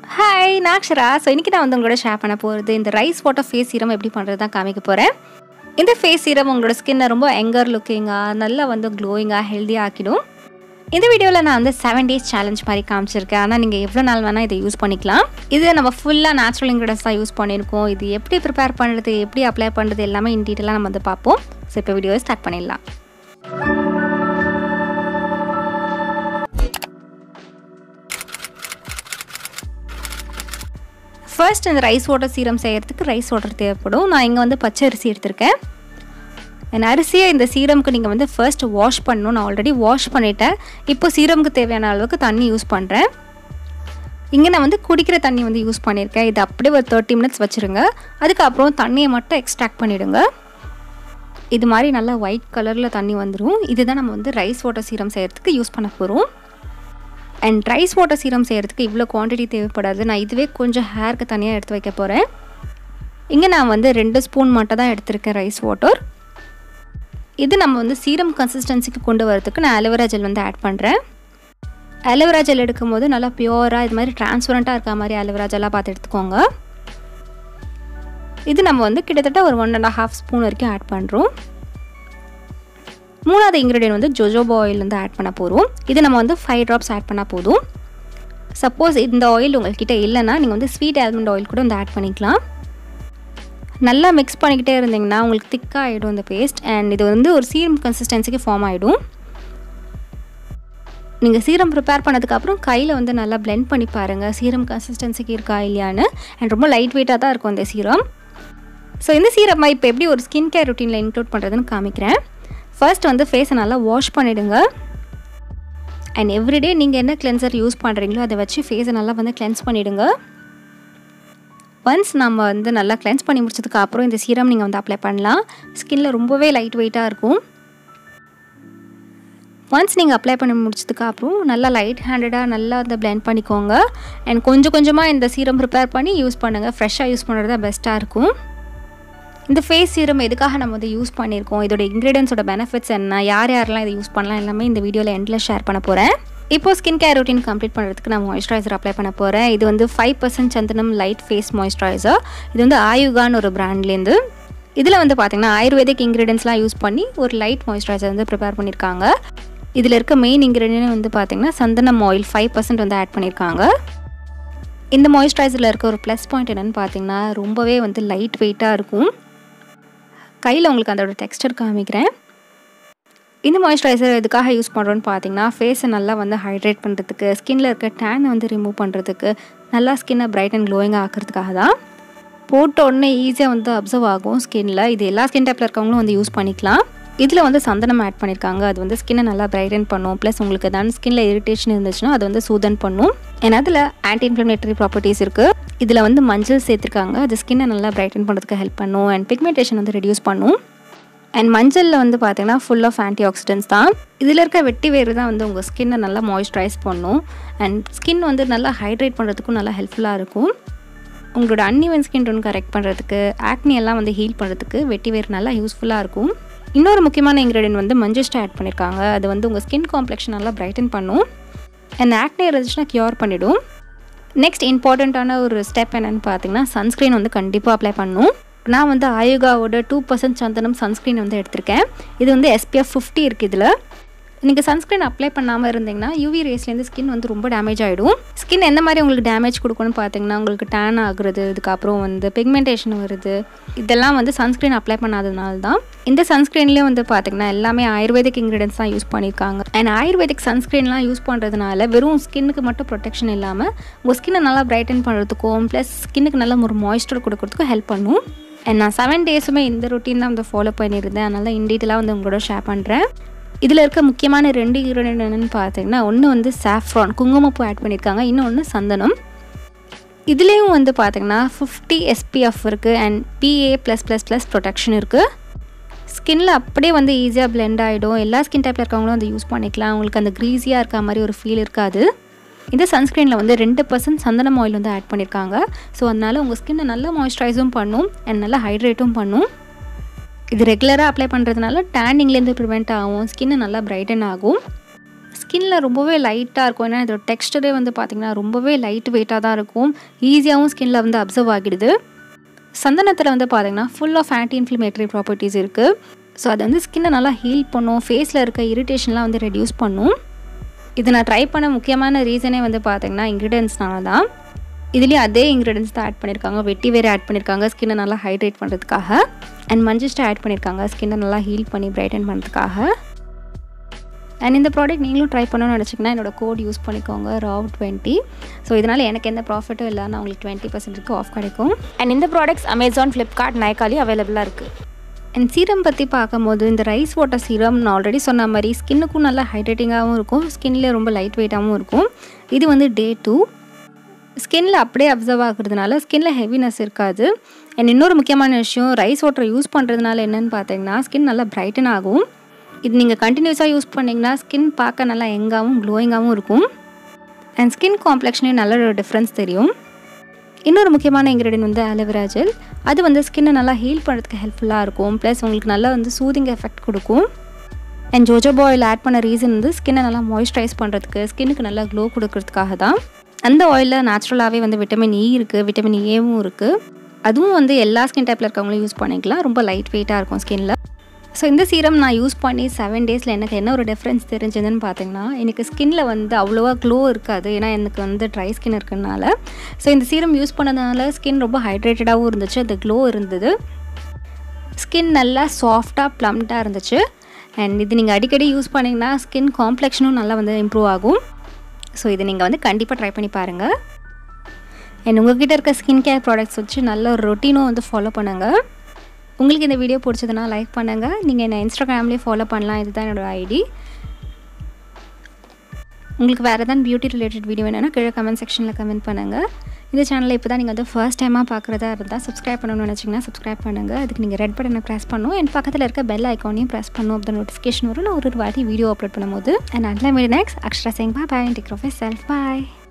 hi நான் Akshara so இன்றைக்கி நான் வந்து உங்களோட ஷேர் பண்ண போகிறது இந்த ரைஸ் வாட்டர் ஃபேஸ் சீரம் எப்படி பண்ணுறது தான் காமிக்க போகிறேன் இந்த ஃபேஸ் சீரம் உங்களோட ஸ்கின்னை ரொம்ப எங்கர் லுக்கிங்காக நல்லா வந்து க்ளோயிங்காக ஹெல்த்தியாக ஆக்கிடும் இந்த வீடியோவில் நான் வந்து செவன் டேஸ் சேலஞ்ச் மாதிரி காமிச்சிருக்கேன் ஆனால் நீங்கள் எவ்வளோ நாள் வேணால் இதை யூஸ் பண்ணிக்கலாம் இது நம்ம ஃபுல்லாக நேச்சுரல் இன்க்ரீடியன்ஸ் தான் யூஸ் பண்ணியிருக்கோம் இது எப்படி ப்ரிப்பேர் பண்ணுறது எப்படி அப்ளை பண்ணுறது எல்லாமே இன் டீட்டெயிலாக நம்ம வந்து பார்ப்போம் ஸோ இப்போ வீடியோவை ஸ்டார்ட் பண்ணிடலாம் ஃபர்ஸ்ட் இந்த ரைஸ் வாட்டர் சீரம் செய்கிறதுக்கு ரைஸ் வாட்டர் தேவைப்படும் நான் இங்கே வந்து பச்சை அரிசி எடுத்திருக்கேன் என் அரிசியை இந்த சீரமுக்கு நீங்கள் வந்து ஃபர்ஸ்ட் வாஷ் பண்ணணும் நான் ஆல்ரெடி வாஷ் பண்ணிட்டேன் இப்போ சீரமுக்கு தேவையான அளவுக்கு தண்ணி யூஸ் பண்ணுறேன் இங்கே நான் வந்து குடிக்கிற தண்ணி வந்து யூஸ் பண்ணியிருக்கேன் இது அப்படியே ஒரு தேர்ட்டி மினிட்ஸ் வச்சுருங்க அதுக்கப்புறம் தண்ணியை மட்டும் எக்ஸ்ட்ராக்ட் பண்ணிவிடுங்க இது மாதிரி நல்லா ஒயிட் கலரில் தண்ணி வந்துடும் இதுதான் நம்ம வந்து ரைஸ் வாட்டர் சீரம் செய்கிறதுக்கு யூஸ் பண்ண போகிறோம் அண்ட் ரைஸ் வாட்டர் சீரம் செய்கிறதுக்கு இவ்வளோ குவான்டிட்டி தேவைப்படாது நான் இதுவே கொஞ்சம் ஹேருக்கு தனியாக எடுத்து வைக்க போகிறேன் இங்கே நான் வந்து ரெண்டு ஸ்பூன் மட்டும் தான் எடுத்திருக்கேன் ரைஸ் வாட்டர் இது நம்ம வந்து சீரம் கன்சிஸ்டன்சிக்கு கொண்டு வரதுக்கு நான் அலோவேரா ஜெல் வந்து ஆட் பண்ணுறேன் அலோவேரா ஜெல் எடுக்கும் போது நல்லா பியூராக இது மாதிரி டிரான்ஸ்பரண்ட்டாக இருக்க மாதிரி அலோவேரா ஜெல்லாக பார்த்து எடுத்துக்கோங்க இது நம்ம வந்து கிட்டத்தட்ட ஒரு ஒன் அண்ட் ஹாஃப் ஸ்பூன் வரைக்கும் ஆட் பண்ணுறோம் மூணாவது இன்க்ரீடியன்ட் வந்து ஜொஜோபா ஆயில் வந்து ஆட் பண்ண போகிறோம் இது நம்ம வந்து ஃபைவ் ட்ராப்ஸ் ஆட் பண்ணால் போதும் சப்போஸ் இந்த ஆயில் உங்கள்கிட்ட இல்லைன்னா நீங்கள் வந்து ஸ்வீட் ஆல்மண்ட் ஆயில் கூட வந்து ஆட் பண்ணிக்கலாம் நல்லா மிக்ஸ் பண்ணிக்கிட்டே இருந்தீங்கன்னா உங்களுக்கு திக்காக ஆகிடும் இந்த பேஸ்ட் அண்ட் இது வந்து ஒரு சீரம் கன்சிஸ்டன்சிக்கு ஃபார்ம் ஆகிடும் நீங்கள் சீரம் ப்ரிப்பேர் பண்ணதுக்கப்புறம் கையில் வந்து நல்லா பிளெண்ட் பண்ணி பாருங்கள் சீரம் கன்சிஸ்டன்சிக்கு இருக்கா இல்லையான்னு அண்ட் ரொம்ப லைட் வெயிட்டாக தான் இருக்கும் இந்த சீரம் ஸோ இந்த சீரமை இப்போ எப்படி ஒரு ஸ்கின் கேர் ருட்டீனில் இன்க்ளூட் பண்ணுறதுன்னு காமிக்கிறேன் ஃபர்ஸ்ட் வந்து ஃபேஸை நல்லா வாஷ் பண்ணிவிடுங்க அண்ட் எவ்ரிடே நீங்கள் என்ன கிளென்சர் யூஸ் பண்ணுறீங்களோ அதை வச்சு ஃபேஸை நல்லா வந்து கிளென்ஸ் பண்ணிவிடுங்க ஒன்ஸ் நம்ம வந்து நல்லா கிளென்ஸ் பண்ணி முடிச்சதுக்கு அப்புறம் இந்த சீரம் நீங்கள் வந்து அப்ளை பண்ணலாம் ஸ்கின்ல ரொம்பவே லைட் வெயிட்டாக இருக்கும் ஒன்ஸ் நீங்கள் அப்ளை பண்ணி முடிச்சதுக்கு அப்புறம் நல்லா லைட் ஹேண்டடாக நல்லா அதை பிளெண்ட் பண்ணிக்கோங்க அண்ட் கொஞ்சம் கொஞ்சமாக இந்த சீரம் ப்ரிப்பேர் பண்ணி யூஸ் பண்ணுங்கள் ஃப்ரெஷ்ஷாக யூஸ் பண்ணுறது தான் பெஸ்ட்டாக இருக்கும் இந்த ஃபேஸ் சீரம் எதுக்காக நம்ம வந்து யூஸ் பண்ணியிருக்கோம் இதோட இன்க்ரீடியன்ஸோட பெனிஃபிட்ஸ் என்ன யார் யாரெல்லாம் இதை யூஸ் பண்ணலாம் எல்லாமே இந்த வீடியோவில் எண்டில் ஷேர் பண்ண போகிறேன் இப்போ ஸ்கின் கேர் ரொட்டீன் கம்ப்ளீட் பண்ணுறதுக்கு நான் மாய்ஸ்சரைசர் அப்ளை பண்ண போகிறேன் இது வந்து ஃபைவ் பர்சன்ட் சந்தனம் லைட் ஃபேஸ் மாய்ஸ்சரைசர் இது வந்து ஆயுகான்னு ஒரு பிராண்ட்லேருந்து இதில் வந்து பார்த்திங்கன்னா ஆயுர்வேதிக் இன்க்ரீடியன்ஸ்லாம் யூஸ் பண்ணி ஒரு லைட் மாய்ஸ்சரைசர் வந்து ப்ரிப்பேர் பண்ணியிருக்காங்க இதில் இருக்க மெயின் இன்க்ரீடியன்ட் வந்து பார்த்திங்கன்னா சந்தனம் ஆயில் ஃபைவ் பர்சன்ட் வந்து ஆட் பண்ணியிருக்காங்க இந்த மாய்ஸ்சரைசரில் இருக்க ஒரு ப்ளஸ் பாயிண்ட் என்னென்னு பார்த்தீங்கன்னா ரொம்பவே வந்து லைட் வெயிட்டாக இருக்கும் கையில் உங்களுக்கு அதோட டெக்ஸ்டர் காமிக்கிறேன் இந்த மாய்ஸ்சரைசர் எதுக்காக யூஸ் பண்ணுறோன்னு பார்த்தீங்கன்னா ஃபேஸை நல்லா வந்து ஹைட்ரேட் பண்ணுறதுக்கு ஸ்கின்னில் இருக்க டேனை வந்து ரிமூவ் பண்ணுறதுக்கு நல்லா ஸ்கின்னை பிரைட் அண்ட் க்ளோயிங்காக ஆக்கிறதுக்காக தான் போட்ட உடனே ஈஸியாக வந்து அப்சர்வ் ஆகும் ஸ்கின்னில் இது எல்லா ஸ்கின் டைப்பில் இருக்கவங்களும் வந்து யூஸ் பண்ணிக்கலாம் இதில் வந்து சந்தனம் ஆட் பண்ணியிருக்காங்க அது வந்து ஸ்கின்னை நல்லா பிரைட்டன் பண்ணும் ப்ளஸ் உங்களுக்கு ஏதாவது ஸ்கின்ல இரிட்டேஷன் இருந்துச்சுன்னா அது வந்து சூதன் பண்ணும் ஏன்னா அதில் ஆன்டி இன்ஃப்ளமேட்டரி ப்ராப்பர்ட்டிஸ் இருக்குது இதில் வந்து மஞ்சள் சேர்த்துருக்காங்க அது ஸ்கின்னை நல்லா பிரைட்டன் பண்ணுறதுக்கு ஹெல்ப் பண்ணும் அண்ட் பிக்மெண்டேஷன் வந்து ரெடியூஸ் பண்ணும் அண்ட் மஞ்சளில் வந்து பார்த்தீங்கன்னா ஃபுல் ஆஃப் ஆன்டி ஆக்சிடென்ட்ஸ் தான் இதில் இருக்க வெட்டி வேறு தான் வந்து உங்கள் ஸ்கின்னை நல்லா மாய்ஸ்சரைஸ் பண்ணும் அண்ட் ஸ்கின் வந்து நல்லா ஹைட்ரேட் பண்ணுறதுக்கும் நல்லா ஹெல்ப்ஃபுல்லாக இருக்கும் உங்களோட அன்இவன் ஸ்கின் டோன் கரெக்ட் பண்ணுறதுக்கு ஆக்னி எல்லாம் வந்து ஹீல் பண்ணுறதுக்கு வெட்டி வேறு நல்லா யூஸ்ஃபுல்லாக இருக்கும் இன்னொரு முக்கியமான இன்க்ரீடியன்ட் வந்து மஞ்சஸ்டா ஆட் பண்ணியிருக்காங்க அது வந்து உங்கள் ஸ்கின் காம்ப்ளெக்ஷன் நல்லா பிரைட்டன் பண்ணும் அண்ட் ஆக்னி இருந்துச்சுன்னா க்யூர் பண்ணிவிடும் நெக்ஸ்ட் இம்பார்ட்டண்ட்டான ஒரு ஸ்டெப் என்னென்னு பார்த்தீங்கன்னா சன்ஸ்க்ரீன் வந்து கண்டிப்பாக அப்ளை பண்ணும் நான் வந்து ஆயுகாவோட டூ பர்சன்ட் சந்தனம் சன்ஸ்க்ரீன் வந்து எடுத்திருக்கேன் இது வந்து எஸ்பிஎஃப் ஃபிஃப்டி இருக்குது இதில் நீங்கள் சன்ஸ்க்ரீன் அப்ளை பண்ணாமல் இருந்தீங்கன்னா யூவி ரேஸ்லேருந்து ஸ்கின் வந்து ரொம்ப டேமேஜ் ஆகிடும் ஸ்கின் எந்த மாதிரி உங்களுக்கு டேமேஜ் கொடுக்கணும்னு பார்த்தீங்கன்னா உங்களுக்கு டேன் ஆகுறது இதுக்கப்புறம் வந்து பிக்மெண்டேஷன் வருது இதெல்லாம் வந்து சன்ஸ்க்ரீன் அப்ளை பண்ணாததுனால தான் இந்த சன்ஸ்க்ரீன்லேயே வந்து பார்த்தீங்கன்னா எல்லாமே ஆயுர்வேதிக் இன்க்ரீடியன்ஸ் தான் யூஸ் பண்ணியிருக்காங்க அண்ட் ஆயுர்வேதிக் சன்ஸ்க்ரீன்லாம் யூஸ் பண்ணுறதுனால வெறும் ஸ்கின்னுக்கு மட்டும் ப்ரொடெக்ஷன் இல்லாமல் உங்கள் ஸ்கின்னை நல்லா பிரைட்டன் பண்ணுறதுக்கும் ப்ளஸ் ஸ்கின்னுக்கு நல்ல ஒரு மாய்ஸ்சர் கொடுக்கறதுக்கும் ஹெல்ப் பண்ணும் அண்ட் நான் செவன் டேஸுமே இந்த ரொட்டீன் தான் வந்து ஃபாலோ பண்ணியிருந்தேன் அதனால இன் டீட்டெயிலாக வந்து உங்களோட ஷேர் பண்ணுறேன் இதில் இருக்க முக்கியமான ரெண்டு இன்க்ரீடியன்ட் என்னென்னு பார்த்தீங்கன்னா ஒன்று வந்து சாஃப்ரான் குங்குமப்பூ ஆட் பண்ணியிருக்காங்க இன்னொன்று சந்தனம் இதுலேயும் வந்து பார்த்திங்கன்னா ஃபிஃப்டி எஸ்பிஎஃப் இருக்குது and PA plus plus plus protection இருக்குது ஸ்கின்ல அப்படியே வந்து ஈஸியாக பிளெண்ட் ஆகிடும் எல்லா ஸ்கின் டைப்பில் இருக்கவங்களும் வந்து யூஸ் பண்ணிக்கலாம் உங்களுக்கு அந்த க்ரீஸியாக இருக்க மாதிரி ஒரு ஃபீல் இருக்காது இந்த சன்ஸ்க்ரீனில் வந்து ரெண்டு பர்சன்ட் சந்தனம் ஆயில் வந்து ஆட் பண்ணியிருக்காங்க ஸோ அதனால் உங்கள் ஸ்கின்னை நல்லா மாய்ஸ்சரைஸும் பண்ணும் அண்ட் நல்லா ஹைட்ரேட்டும் பண்ணும் இது ரெகுலராக அப்ளை பண்ணுறதுனால டேனிங்லேருந்து ப்ரிவெண்ட் ஆகும் ஸ்கின்னு நல்லா பிரைட்டன் ஆகும் ஸ்கின்ல ரொம்பவே லைட்டாக இருக்கும் ஏன்னா இதோட டெக்ஸ்டரே வந்து பார்த்திங்கன்னா ரொம்பவே லைட் வெயிட்டாக தான் இருக்கும் ஈஸியாகவும் ஸ்கின்ல வந்து அப்சர்வ் ஆகிடுது சந்தனத்தில் வந்து பார்த்திங்கன்னா full of anti inflammatory properties இருக்குது ஸோ அது வந்து ஸ்கின்னை நல்லா ஹீல் பண்ணும் ஃபேஸில் இருக்க இரிட்டேஷன்லாம் வந்து ரெடியூஸ் பண்ணும் இது நான் ட்ரை பண்ண முக்கியமான ரீசனே வந்து பார்த்திங்கன்னா இன்க்ரீடியன்ஸ்னால தான் இதுலேயும் அதே இன்க்ரீடியன்ஸ் தான் ஆட் பண்ணியிருக்காங்க வெட்டி வேறு ஆட் பண்ணியிருக்காங்க ஸ்கின்னை நல்லா ஹைட்ரேட் பண்ணுறதுக்காக அண்ட் மஞ்சிஸ்ட்டை ஆட் பண்ணியிருக்காங்க ஸ்கின்னை நல்லா ஹீல் பண்ணி பிரைட்டன் பண்ணுறதுக்காக அண்ட் இந்த ப்ராடக்ட் நீங்களும் ட்ரை பண்ணணும்னு நினச்சிங்கன்னா என்னோட கோட் யூஸ் பண்ணிக்கோங்க ராவ் டுவெண்ட்டி ஸோ இதனால் எனக்கு எந்த ப்ராஃபிட்டும் இல்லாமல் உங்களுக்கு டுவெண்ட்டி பர்சன்ட்டுக்கு ஆஃப் கிடைக்கும் அண்ட் இந்த ப்ராடக்ட்ஸ் அமேசான் ஃப்ளிப்கார்ட் நைக்காலி அவைலபிளாக இருக்குது அண்ட் சீரம் பற்றி பார்க்கும்போது இந்த ரைஸ் வாட்டர் சீரம் நான் ஆல்ரெடி சொன்ன மாதிரி ஸ்கின்னுக்கும் நல்லா ஹைட்ரேட்டிங்காகவும் இருக்கும் ஸ்கின்லேயே ரொம்ப லைட் வெயிட்டாகவும் இருக்கும் இது வந்து டே டூ ஸ்கின்ல அப்படியே அப்சர்வ் ஆகுறதுனால ஸ்கின்ல ஹெவினஸ் இருக்காது அண்ட் இன்னொரு முக்கியமான விஷயம் ரைஸ் வாட்டர் யூஸ் பண்ணுறதுனால என்னென்னு பார்த்தீங்கன்னா ஸ்கின் நல்லா பிரைட்டன் ஆகும் இது நீங்கள் கண்டினியூஸாக யூஸ் பண்ணிங்கன்னா ஸ்கின் பார்க்க நல்லா யங்காகவும் க்ளோயிங்காகவும் இருக்கும் அண்ட் ஸ்கின் காம்ப்ளெக்ஷனையும் நல்ல ஒரு டிஃப்ரென்ஸ் தெரியும் இன்னொரு முக்கியமான இன்க்ரீடியன்ட் வந்து அலோவேரா ஜெல் அது வந்து ஸ்கின்னை நல்லா ஹீல் பண்ணுறதுக்கு ஹெல்ப்ஃபுல்லாக இருக்கும் ப்ளஸ் உங்களுக்கு நல்லா வந்து சூதிங் எஃபெக்ட் கொடுக்கும் அண்ட் ஜோஜோபா ஆயில் ஆட் பண்ண ரீசன் வந்து ஸ்கின்னை நல்லா மாய்ஸ்சரைஸ் பண்ணுறதுக்கு ஸ்கின்னுக்கு நல்லா க்ளோ கொடுக்கறதுக்காக தான் அந்த ஆயிலில் நேச்சுரலாகவே வந்து விட்டமின் இ இருக்குது விட்டமின் ஏவும் இருக்குது அதுவும் வந்து எல்லா ஸ்கின் டைப்பில் இருக்கவங்களும் யூஸ் பண்ணிக்கலாம் ரொம்ப லைட் வெயிட்டாக இருக்கும் ஸ்கின்ல ஸோ இந்த சீரம் நான் யூஸ் பண்ணி செவன் டேஸில் எனக்கு என்ன ஒரு டிஃப்ரென்ஸ் தெரிஞ்சதுன்னு பார்த்தீங்கன்னா எனக்கு ஸ்கின்ல வந்து அவ்வளோவா க்ளோ இருக்காது ஏன்னா எனக்கு வந்து ட்ரை ஸ்கின் இருக்கனால ஸோ இந்த சீரம் யூஸ் பண்ணதுனால ஸ்கின் ரொம்ப ஹைட்ரேட்டடாகவும் இருந்துச்சு அந்த க்ளோ இருந்தது ஸ்கின் நல்லா சாஃப்டாக ப்ளம்டாக இருந்துச்சு அண்ட் இது நீங்கள் அடிக்கடி யூஸ் பண்ணிங்கன்னா ஸ்கின் காம்ப்ளெக்ஷனும் நல்லா வந்து இம்ப்ரூவ் ஆகும் ஸோ இதை நீங்கள் வந்து கண்டிப்பாக ட்ரை பண்ணி பாருங்கள் அண்ட் உங்ககிட்ட இருக்க ஸ்கின் கேர் ப்ராடக்ட்ஸ் வச்சு நல்ல ஒரு ரொட்டீனும் வந்து ஃபாலோ பண்ணுங்கள் உங்களுக்கு இந்த வீடியோ பிடிச்சதுன்னா லைக் பண்ணுங்கள் நீங்கள் என்ன இன்ஸ்டாகிராம்லேயே ஃபாலோ பண்ணலாம் இதுதான் என்னோடய ஐடி உங்களுக்கு வேறு ஏதாவது பியூட்டி ரிலேட்டட் வீடியோ வேணும்னா கீழே கமெண்ட் செக்ஷனில் கமெண்ட் பண்ணுங்கள் இந்த சேனலில் இப்போ தான் நீங்கள் வந்து ஃபர்ஸ்ட் டைமாக பார்க்குறதா இருந்தால் சப்ஸ்கிரைப் பண்ணணும்னு நினச்சிங்கன்னா சப்ஸ்கிரைப் பண்ணுங்கள் அதுக்கு நீங்கள் ரெட் பட்டனை ப்ரெஸ் பண்ணும் என் பக்கத்தில் இருக்க பெல் ஐக்கானையும் ப்ரெஸ் பண்ணும் அப்படி நோட்டிஃபிகேஷன் வரும் நான் ஒரு ஒரு வாட்டி வீடியோ அப்லோட் பண்ணும்போது அண்ட் அட்லாம் மீடி next Akshara Singh bye take of self bye